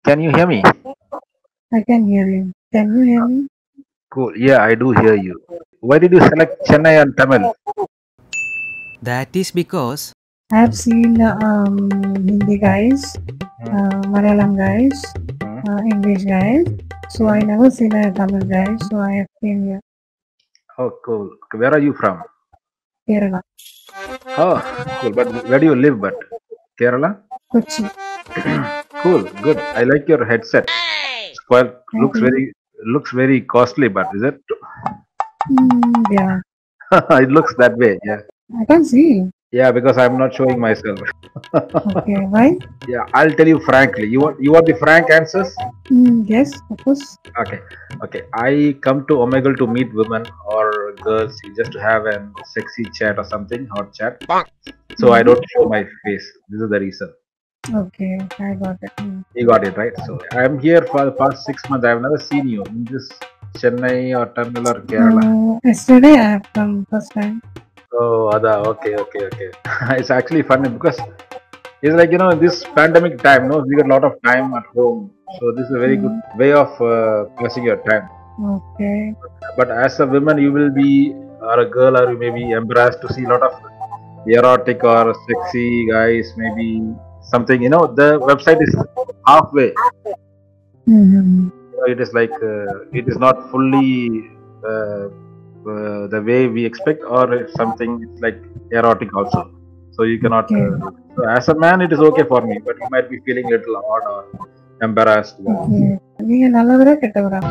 Can you hear me? I can hear you. Can you hear me? Cool. Yeah, I do hear you. Why did you select Chennai and Tamil? That is because I have seen um, Hindi guys, uh, Malayalam guys, Hmm. uh, English guys. So I never seen a Tamil guy. So I have seen here, Oh, cool. Where are you from? Kerala, Oh, cool. But where do you live? But Kerala. Kochi. Cool. Good. I like your headset. It's quite looks you. very looks very costly, but is it? Mm, yeah, it looks that way. Yeah. I can see. Yeah, because I'm not showing myself. Okay, why? yeah, I'll tell you frankly. You want you want the frank answers? Mm, yes, of course. Okay, okay. I come to Omegle to meet women or girls just to have a sexy chat or something, hot chat. So I don't show my face. This is the reason. Okay, I got it. Mm. You got it right. So I'm here for the past six months. I've never seen you in this Chennai or Tamil or Kerala. Uh, yesterday I have come first time. Oh, Ada. Okay, okay, okay. it's actually funny because it's like you know this pandemic time. No, we got a lot of time at home. So this is a very good way of uh, passing your time. Okay. but as a woman you will be or a girl or you may be embarrassed to see a lot of erotic or sexy guys maybe something you know the website is halfway Mm-hmm. you know, it is like uh, it is not fully uh, uh, the way we expect or it's something it's like erotic also so you cannot uh, so as a man it is okay for me but you might be feeling a little odd or embarrassed Okay. நீங்க நல்லவரா கெட்டவரா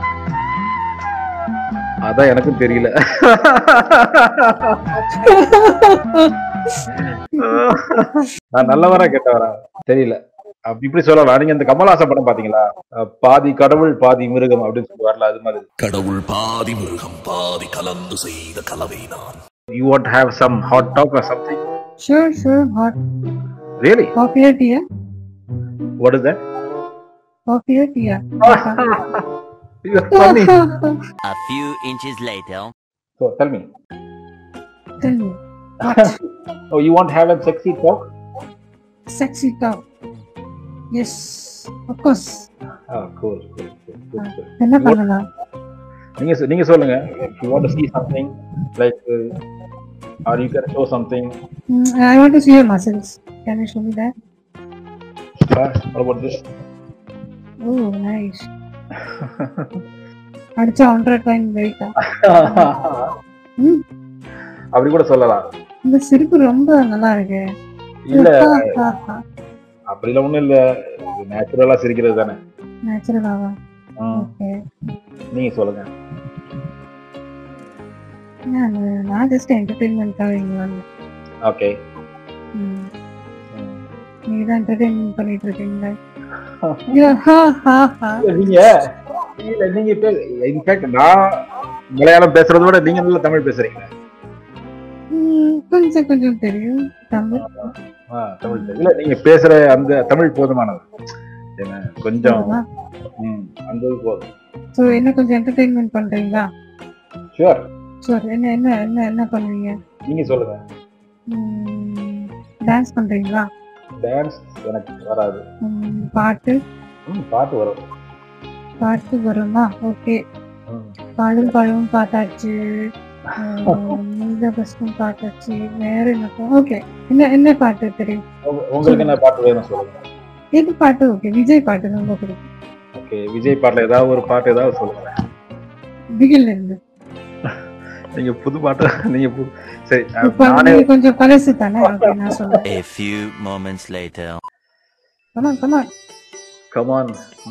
அதான் எனக்கும் தெரியல நான் நல்லவரா கெட்டவரா தெரியல அப்ப இப்படி சொல்லலாம் நீங்க இந்த கமல்ஹாசன் படம் பாத்தீங்களா அஹ் பாதி கடவுள் பாதி மிருகம் அப்படின்னு சொல்லி வரல அது மாதிரி கடவுள் பாதி மிருகம் பாதி கலந்து செய்த கலவை நான் you want have some hot talk or something Sure, sure. Hot really coffee or tea? What is that Coffee or tea? You are funny A few inches later. So tell me Tell me. What? Oh you want have a sexy talk Sexy talk. Yes, of course. ah cool cool cool cool, cool. என்ன பண்ணலாம் நீங்க சொ- நீங்க சொல்லுங்க if you want to see something like uh, or you can show something Mm, I want to see your muscles. Can you show me that? uh, what about this Oh, nice. அடிச்சா ஒன்றரை time வெயிட்டா ம் அப்படி கூட சொல்லலாம் இந்த சிரிப்பு ரொம்ப நல்லா இருக்கு இல்ல அப்படிலாம் ஒண்ணும் இல்ல நேச்சுரலா சிரிக்கிறது தானே நேச்சுரலாவா ம், ஓகே நீங்க சொல்லுங்க நான் ஜஸ்ட் என்டர்டெயின்மெண்ட்டாக இங்கே வந்தேன் ஓகே ம் நீங்க தான் என்டர்டெயின்மெண்ட் பண்ணிட்டு இருக்கீங்களே Yeah, ha, ha, ha. நீங்க இல்ல நீங்க இன்ஃபேக்ட் நான் மலையாளம் பேசுறத விட நீங்க நல்லா தமிழ் பேசுறீங்க ம், கொஞ்சம் கொஞ்சம் தெரியும் தமிழ் ஆ, தமிழ் தெரியும். இல்ல நீங்க பேசுற அந்த தமிழ் போதுமானது என்ன கொஞ்சம் ம், அந்த இது போதும் ஸோ என்ன கொஞ்சம் என்டர்டெயின்மெண்ட் பண்றீங்களா ஷுவர் சரி என்ன என்ன என்ன என்ன பண்ணுவீங்க நீங்க சொல்லுங்க டான்ஸ் பண்றீங்களா டான்ஸ் எனக்கு வராது ம், பாட்டு ம், பாட்டு வரும் பாட்டு வருமா ஓகே ம். பாடல் பாடவும் பார்த்தாச்சு நீத பஸ்டும் பார்த்தாச்சு வேற என்ன ஓகே என்ன என்ன பாட்டு தெரியும் உங்க- உங்களுக்கு என்ன பாட்டு வேணும் சொல்லுங்க எது பாட்டு ஓகே விஜய் பாட்டு ரொம்ப பிடிக்கும் ஓகே விஜய் பாட்டுல ஏதாவது ஒரு பாட்டு ஏதாவது சொல்லுங்க பிகில் இருந்து நீங்க புது பாட்டு நீங்க புது சரி இப்ப நானே நீங்க கொஞ்சம் பழசு தானே ஓகே நான் சொல்றேன் A few moments later. Come on come on come on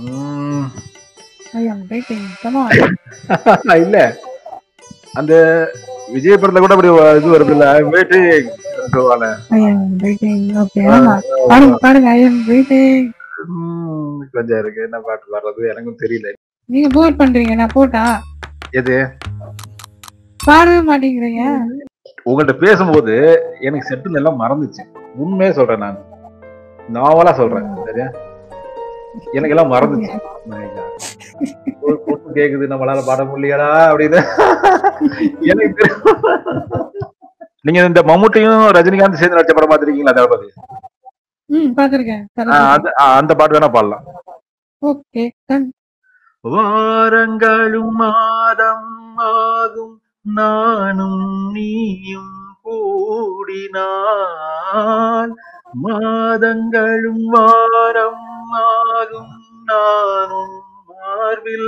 I am waiting come on இல்ல அந்த விஜய் படத்துல கூட அப்படி ஒரு இது வருது இல்ல வெயிட்டு சொல்லுவாங்க ஐ அம் வெயிட்டிங் ஓகே ஆமா பாடுங்க பாடுங்க ஐ அம் வெயிட்டிங் கொஞ்சம் இருக்கு என்ன பாட்டு வர்றது எனக்கும் தெரியல நீங்க போர் பண்றீங்க நான் போட்டா எது பாடவே மாட்டேங்கிறீங்க உங்கள்ட்ட பேசும்போது எனக்கு செட்டில் எல்லாம் மறந்துச்சு உண்மையே சொல்றேன் நான் நாவலா சொல்றேன் சரியா எனக்கு எல்லாம் மறந்துச்சு My God. ஒரு பொண்ணு கேக்குது நம்மளால பாட முடியலடா அப்படின்னு எனக்கு தெரியும். நீங்க இந்த மம்முட்டியும் ரஜினிகாந்த் சேர்ந்து நடிச்ச படம் பார்த்திருக்கீங்களா தளபதி ம் பாத்திருக்கேன் ஆ, அந்த ஆ, அந்த பாட்டு வேணா பாடலாம் ஓகே டன் வாரங்களும் மாதம் ஆகும் நானும் நீயும் கூடினால் மாதங்களும் வாரம் ஆகும் நானும் மார்பில்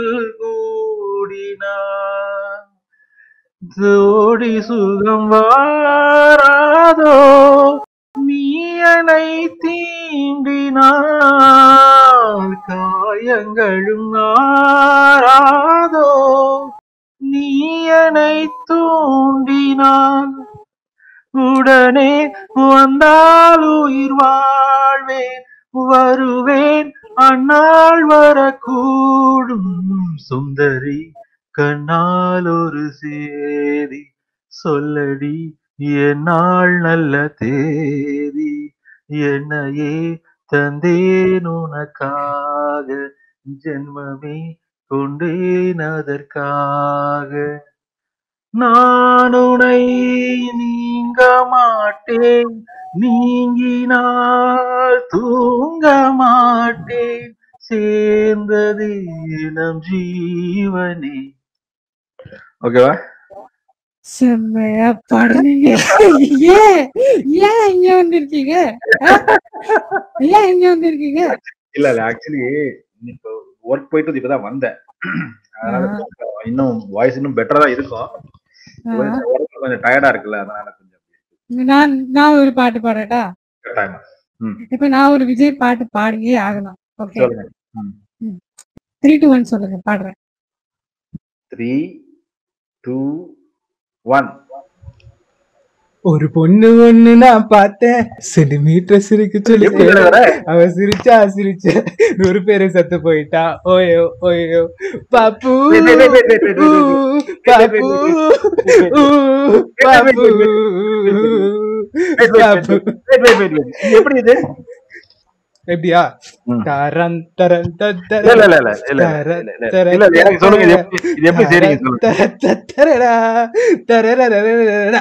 கூடினான் ஜோடி சுகம் வாராதோ நீ என்னை தீண்டினால் காயங்களும் ஆறாதோ நீ என்னை தூண்டினான் உடனே வந்தால் உயிர் வாழ்வேன் வருவேன் அந்நாள் வரக்கூடும் சுந்தரி கண்ணால் ஒரு சேதி சொல்லடி என்னால் நல்ல தேதி என்னையே தந்தேன் உனக்காக ஜென்மமே கொண்டேன் அதற்காக நான் உனை நீங்க மாட்டேன் நீங்கினால் தூங்க மாட்டேன் சேர்ந்தது நம் ஜீவனே ஓகேவா செம்மையா பாடுனீங்க ஏன் ஏன் இங்க வந்திருக்கீங்க ஆ? ஏன் இங்க வந்திருக்கீங்க இல்ல இல்ல ஆக்சுவலி இப்போ ஒர்க் போயிட்டு வந்து இப்பதான் வந்தேன் அதனால கொஞ்சம் இன்னும் வாய்ஸ் இன்னும் பெட்டரா தான் இருக்கும் ஆ. கொஞ்சம் உடம்பு கொஞ்சம் டயர்டா இருக்குல்ல அதனால கொஞ்சம் நான் நான் ஒரு பாட்டு பாடட்டா கட்டாயமா இப்ப நான் ஒரு விஜய் பாட்டு பாடியே ஆகணும் ஓகே சொல்லுங்க த்ரீ டூ ஒன் சொல்லுங்க பாடுறேன் த்ரீ டூ ஒன் ஒரு பொண்ணு ஒண்ணு நான் பார்த்தேன் சென்டிமீட்டர் சிரிக்க சொல்லி எப்படி வர அவ சிரிச்சா சிரிச்ச நூறு பேரு சத்து போயிட்டா ஓயோ ஓயோ பாப்பு Wait, wait, wait, wait, wait, wait, wait, ஊ, பாப்பு ஊ, பாப்பு பாப்பு எப்படி இது எப்படியா ம். தரன் தரன் தத் இல்ல தரன் இல்ல இல்ல இல்ல இல்ல தர, இல்ல, இல்ல. தர, இல்ல இல்ல, எனக்கு சொல்லுங்க இது எப்படி இது எப்படி சரிங்க சொல்லுங்க தர, தர, தரடா, தரரரரரரரா.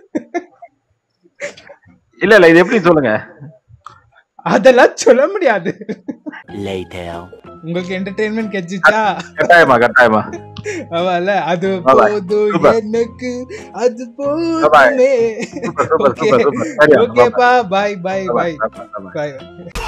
இல்ல இல்ல இது எப்படி சொல்லுங்க அதெல்லாம் சொல்ல முடியாது Later. உங்களுக்கு என்டர்டெயின்மெண்ட் கிடைச்சிச்சா கட்டாயமா கட்டாயமா அவல அது Bye bye. போதும் Super. எனக்கு அது Bye bye. போதுமே super super Okay. Super super சரியா ஓகேப்பா பாய் பாய் பாய் Bye bye. பாய்